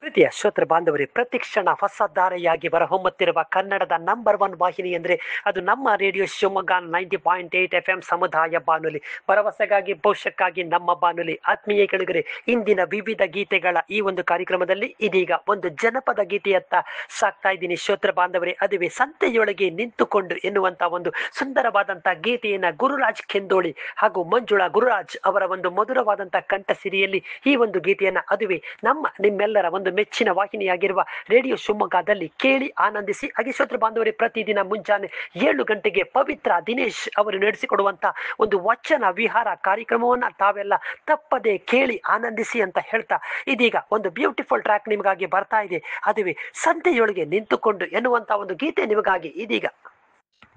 ಪ್ರೀತಿಯ ಶ್ರೋತೃ ಬಾಂಧವರೇ ಪ್ರತಿಕ್ಷಣ ಹೊಸ ಧಾರೆಯಾಗಿ ಹೊಮ್ಮುತ್ತಿರುವ ಕನ್ನಡದ ನಂಬರ್ ಒನ್ ವಾಹಿನಿ ಅಂದರೆ ಅದು ನಮ್ಮ radio Shivamogga ninety point eight F M ಸಮುದಾಯ ಬಾನುಲಿ ಭರವಸೆಗಾಗಿ ಭವಿಷ್ಯಕ್ಕಾಗಿ ನಮ್ಮ ಬಾನುಲಿ ಆತ್ಮೀಯ ಕೆಳಗರೆ ಇಂದಿನ ವಿವಿಧ ಗೀತೆಗಳ ಈ ಒಂದು ಕಾರ್ಯಕ್ರಮದಲ್ಲಿ ಇದೀಗ ಒಂದು ಜನಪದ ಗೀತೆಯತ್ತ ಸಾಕ್ತಾ ಇದ್ದೀನಿ ಶ್ರೋತೃ ಬಾಂಧವರೇ ಅದುವೇ ಸಂತೆಯೊಳಗೆ ನಿಂತುಕೊಂಡು ಎನ್ನುವಂತ ಒಂದು ಸುಂದರವಾದಂಥ ಗೀತೆಯನ್ನ ಗುರುರಾಜ್ ಕೆಂದೋಳಿ ಹಾಗೂ ಮಂಜುಳಾ ಗುರುರಾಜ್ ಅವರ ಒಂದು ಮಧುರವಾದಂಥ ಕಂಠಸಿರಿಯಲ್ಲಿ ಈ ಒಂದು ಗೀತೆಯನ್ನ ಅದುವೇ ನಮ್ಮ ನಿಮ್ಮೆಲ್ಲರ ಒಂದು ಮೆಚ್ಚಿನ ವಾಹಿನಿಯಾಗಿರುವ ರೇಡಿಯೋ ಶಿವಮೊಗ್ಗದಲ್ಲಿ ಕೇಳಿ ಆನಂದಿಸಿ ಹಾಗೆ ಶ್ರೋತೃ ಬಾಂಧವರೇ ಪ್ರತಿದಿನ ಮುಂಜಾನೆ ಏಳು ಗಂಟೆಗೆ ಪವಿತ್ರ ದಿನೇಶ್ ಅವರು ನಡೆಸಿಕೊಡುವಂತ ಒಂದು ವಚನ ವಿಹಾರ ಕಾರ್ಯಕ್ರಮವನ್ನ ತಾವೆಲ್ಲ ತಪ್ಪದೆ ಕೇಳಿ ಆನಂದಿಸಿ ಅಂತ ಹೇಳ್ತಾ ಇದೀಗ ಒಂದು ಬ್ಯೂಟಿಫುಲ್ ಟ್ರ್ಯಾಕ್ ನಿಮಗಾಗಿ ಬರ್ತಾ ಇದೆ ಅದುವೇ ಸಂತೆಯೊಳಗೆ ನಿಂತುಕೊಂಡು ಎನ್ನುವಂತ ಒಂದು ಗೀತೆ ನಿಮಗಾಗಿ ಇದೀಗ